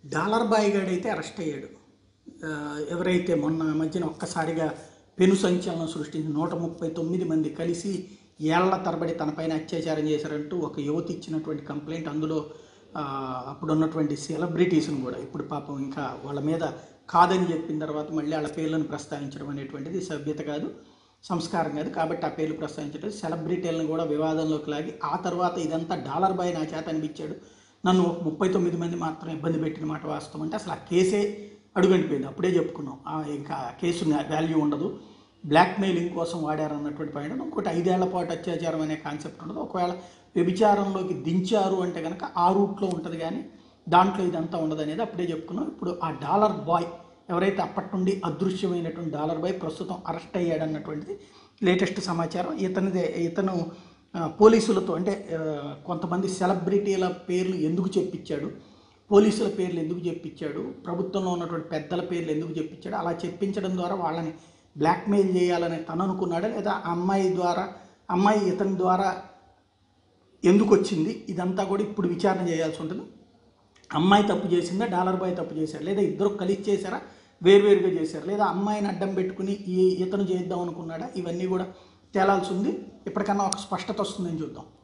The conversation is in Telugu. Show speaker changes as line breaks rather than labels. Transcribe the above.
డాలర్ బాయ్ గాడు అయితే అరెస్ట్ అయ్యాడు ఆ, ఎవరైతే మొన్న మధ్యన ఒక్కసారిగా పెను సంచలనం సృష్టించి నూట ముప్పై తొమ్మిది మంది కలిసి ఏళ్ల తరబడి తనపైన అత్యాచారం చేశారంటూ ఒక యువతి ఇచ్చినటువంటి కంప్లైంట్ అందులో ఆ, అప్పుడు ఉన్నటువంటి సెలబ్రిటీస్ని కూడా ఇప్పుడు పాపం ఇంకా వాళ్ళ మీద కాదని చెప్పిన తర్వాత మళ్ళీ వాళ్ళ పేర్లను ప్రస్తావించడం అనేటువంటిది సభ్యత కాదు సంస్కారం కాదు కాబట్టి ఆ పేర్లు ప్రస్తావించడం సెలబ్రిటీలను కూడా వివాదంలోకి లాగి ఆ తర్వాత ఇదంతా డాలర్ బాయ్ నా చేత అనిపించాడు నన్ను ఒక ముప్పై తొమ్మిది మంది మాత్రం ఇబ్బంది పెట్టిన మాట వాస్తవం అంటే అసలు ఆ కేసే అడుగంటిపోయింది అప్పుడే చెప్పుకున్నాం ఆ ఇంకా కేసు వాల్యూ ఉండదు బ్లాక్ మెయిలింగ్ కోసం వాడారన్నటువంటి పాయింట్ ఇంకోటి ఐదేళ్ల పాటు అత్యాచారం అనే కాన్సెప్ట్ ఉండదు ఒకవేళ వ్యభిచారంలోకి దించారు అంటే కనుక ఆ రూట్లో ఉంటుంది కానీ దాంట్లో ఇదంతా ఉండదు అనేది అప్పుడే చెప్పుకున్నాం ఇప్పుడు ఆ డాలర్ బాయ్ ఎవరైతే అప్పటి నుండి అదృశ్యమైనటువంటి డాలర్ బాయ్ ప్రస్తుతం అరెస్ట్ అయ్యాడన్నటువంటిది లేటెస్ట్ సమాచారం ఇతనిదే ఇతను ఆ, పోలీసులతో అంటే ఆ, కొంతమంది సెలబ్రిటీల పేర్లు ఎందుకు చెప్పించాడు పోలీసుల పేర్లు ఎందుకు చెప్పించాడు ప్రభుత్వంలో ఉన్నటువంటి పెద్దల పేర్లు ఎందుకు చెప్పించాడు అలా చెప్పించడం ద్వారా వాళ్ళని బ్లాక్మెయిల్ చేయాలని తను అనుకున్నాడా లేదా ఆ అమ్మాయి ద్వారా అమ్మాయి ఇతని ద్వారా ఎందుకు వచ్చింది ఇదంతా కూడా ఇప్పుడు విచారణ చేయాల్సి ఉంటుంది అమ్మాయి తప్పు చేసిందా డాలర్ బాయ్ తప్పు చేశారు లేదా ఇద్దరు కలిసి చేశారా వేరువేరుగా చేశారు లేదా అమ్మాయిని అడ్డం పెట్టుకుని ఈ ఇతను చేద్దాం అనుకున్నాడా ఇవన్నీ కూడా తేలాల్సి ఉంది ఇప్పటికన్నా ఒక స్పష్టత వస్తుందని చూద్దాం